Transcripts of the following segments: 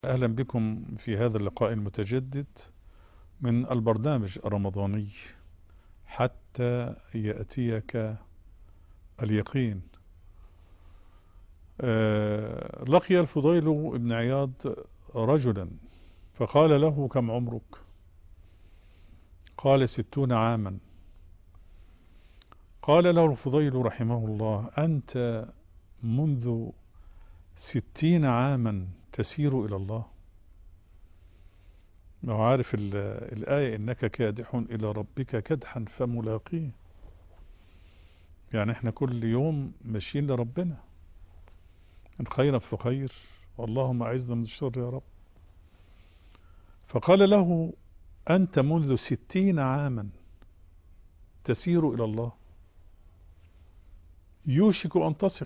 أهلا بكم في هذا اللقاء المتجدد من البرنامج الرمضاني حتى يأتيك اليقين آه، لقي الفضيل بن عياض رجلا فقال له كم عمرك قال ستون عاما قال له الفضيل رحمه الله أنت منذ ستين عاما تسير إلى الله ما هو عارف الآية إنك كادح إلى ربك كدحا فملاقيه يعني احنا كل يوم ماشيين لربنا إن خيرا فخير واللهم أعزنا من الشر يا رب فقال له أنت منذ ستين عاما تسير إلى الله يوشك أن تصل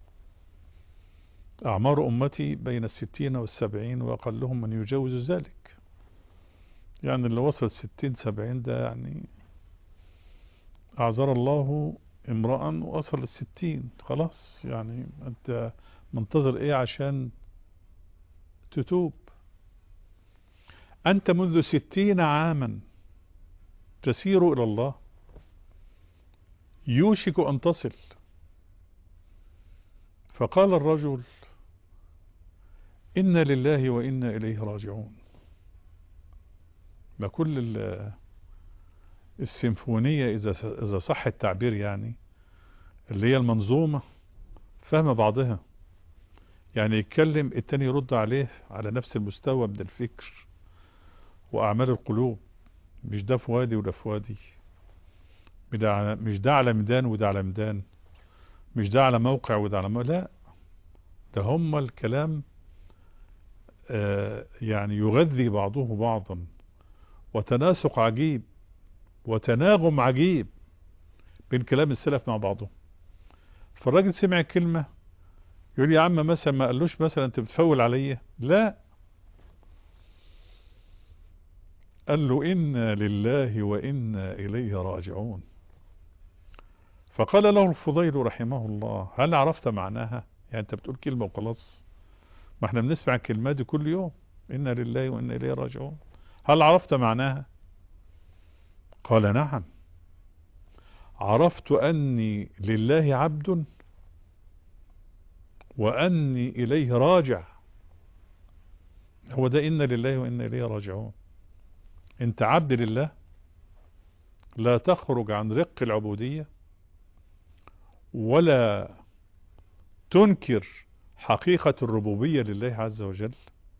أعمار أمتي بين الستين والسبعين وأقلهم من يجاوز ذلك يعني اللي وصل ستين سبعين ده يعني أعذر الله امرأ وصل الستين خلاص يعني أنت منتظر إيه عشان تتوب أنت منذ ستين عاما تسير إلى الله يوشك أن تصل فقال الرجل إنا لله وإنا إليه راجعون ما كل السيمفونية إذا إذا صح التعبير يعني اللي هي المنظومة فهم بعضها يعني يتكلم التاني يرد عليه على نفس المستوى من الفكر وأعمال القلوب مش ده في وادي وده في وادي مش ده على ميدان وده على ميدان مش ده على موقع وده على موقع لا ده هم الكلام آه يعني يغذي بعضه بعضا وتناسق عجيب وتناغم عجيب بين كلام السلف مع بعضهم فالراجل سمع كلمة يقول يا عم مثلا ما قالوش مثلا انت بتفول عليا لا قال له إنا لله وإنا إليه راجعون فقال له الفضيل رحمه الله هل عرفت معناها يعني انت بتقول كلمة وخلاص ما احنا بنسمع الكلمات دي كل يوم إنا لله وإنا إليه راجعون هل عرفت معناها قال نعم عرفت أني لله عبد وأني إليه راجع هو ده إنا لله وإنا إليه راجعون انت عبد لله لا تخرج عن رق العبودية ولا تنكر حقيقة الربوبية لله عز وجل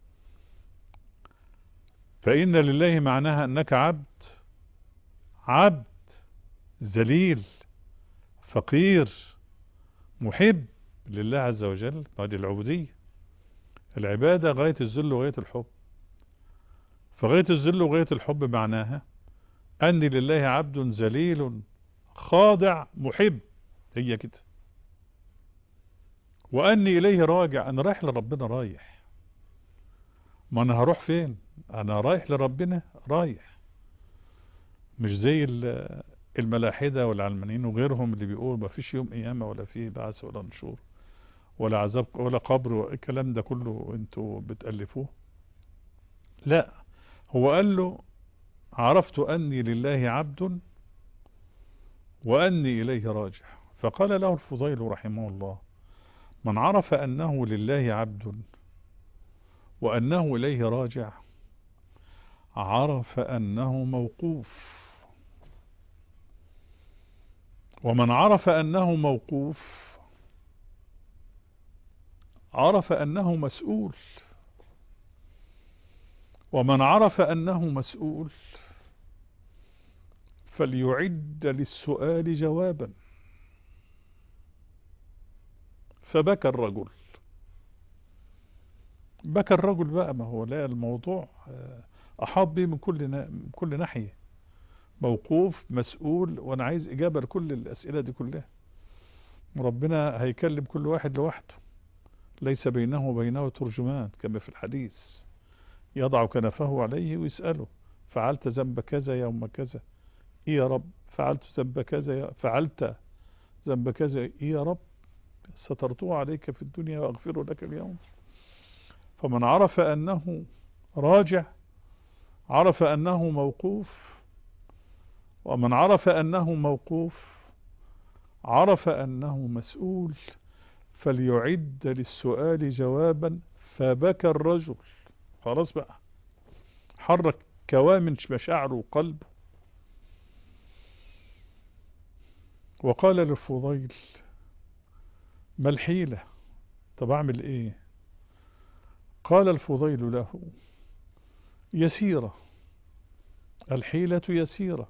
فإن لله معناها أنك عبد عبد ذليل فقير محب لله عز وجل هذه العبودية العبادة غاية الذل وغاية الحب فغاية الذل وغاية الحب معناها أني لله عبد ذليل خاضع محب هي كده وأني إليه راجع أنا رايح لربنا رايح ما أنا هروح فين أنا رايح لربنا رايح مش زي الملاحدة والعلمانيين وغيرهم اللي بيقول ما فيش يوم قيامة ولا فيه بعث ولا نشور ولا عذاب ولا قبر الكلام ده كله انتوا بتألفوه لا هو قال له عرفت أني لله عبد وأني إليه راجع فقال له الفضيل رحمه الله من عرف أنه لله عبد وأنه إليه راجع عرف أنه موقوف ومن عرف أنه موقوف عرف أنه مسؤول ومن عرف أنه مسؤول فليعد للسؤال جوابا فبكى الرجل بكى الرجل بقى ما هو لا الموضوع أحاط به من كل من كل ناحية موقوف مسؤول وأنا عايز إجابة لكل الأسئلة دي كلها ربنا هيكلم كل واحد لوحده ليس بينه وبينه ترجمان كما في الحديث يضع كنفه عليه ويسأله فعلت ذنب كذا يوم كذا إيه يا رب فعلت ذنب كذا فعلت ذنب كذا إيه يا رب سترته عليك في الدنيا وأغفره لك اليوم فمن عرف أنه راجع عرف أنه موقوف ومن عرف أنه موقوف عرف أنه مسؤول فليعد للسؤال جوابا فبكى الرجل خلاص بقى حرك كوامن مشاعره وقلبه وقال للفضيل ما الحيلة طب اعمل ايه قال الفضيل له يسيرة الحيلة يسيرة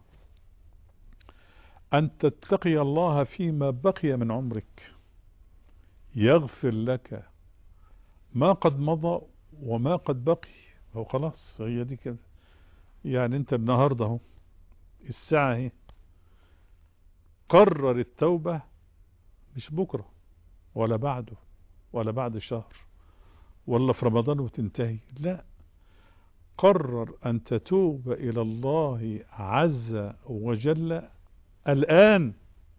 أن تتقي الله فيما بقي من عمرك يغفر لك ما قد مضى وما قد بقي هو خلاص هي دي كده يعني انت النهاردة اهو الساعة اهي قرر التوبة مش بكرة ولا بعده ولا بعد شهر ولا في رمضان وتنتهي لا قرر أن تتوب إلى الله عز وجل الآن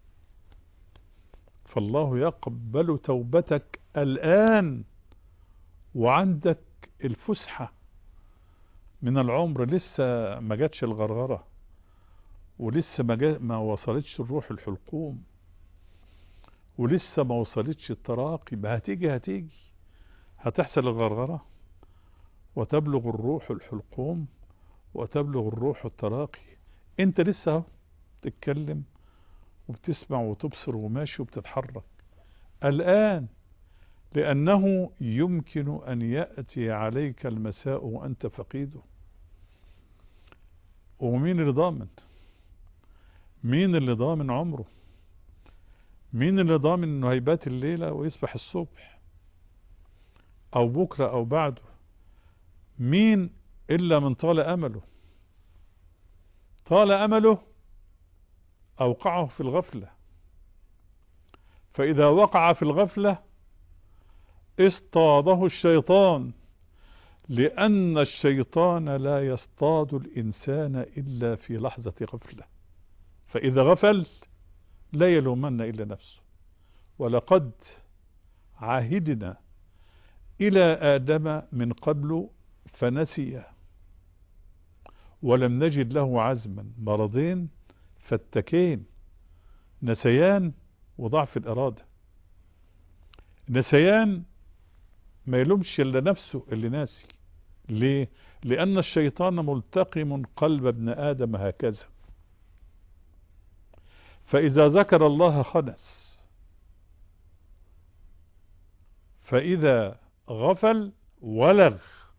فالله يقبل توبتك الآن وعندك الفسحة من العمر لسه ما جاتش الغرغرة ولسه ما, جا ما وصلتش الروح الحلقوم ولسه ما وصلتش التراقي ما هتيجي هتيجي هتحصل الغرغرة وتبلغ الروح الحلقوم وتبلغ الروح التراقي انت لسه اهو تتكلم وبتسمع وتبصر وماشي وبتتحرك الآن لأنه يمكن أن يأتي عليك المساء وأنت فقيده ومين اللي ضامن مين اللي ضامن عمره مين اللي ضامن انه هيبات الليلة ويصبح الصبح او بكرة او بعده مين الا من طال امله طال امله اوقعه في الغفلة فاذا وقع في الغفلة اصطاده الشيطان لأن الشيطان لا يصطاد الإنسان إلا في لحظة غفلة فإذا غفل لا يلومن إلا نفسه ولقد عاهدنا إلى آدم من قبل فنسي ولم نجد له عزما مرضين فتكين نسيان وضعف الإرادة نسيان ما يلومش إلا نفسه اللي ناسي ليه لأن الشيطان ملتقم قلب ابن آدم هكذا فإذا ذكر الله خنس فإذا غفل ولغ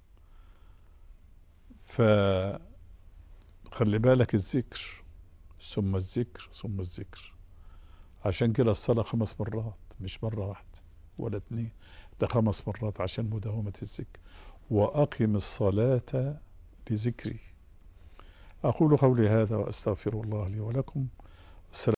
فخلي بالك الذكر ثم الذكر ثم الذكر عشان كده الصلاة خمس مرات مش مرة واحدة ولا اتنين ده خمس مرات عشان مداومة الذكر وأقم الصلاة لذكري أقول قولي هذا وأستغفر الله لي ولكم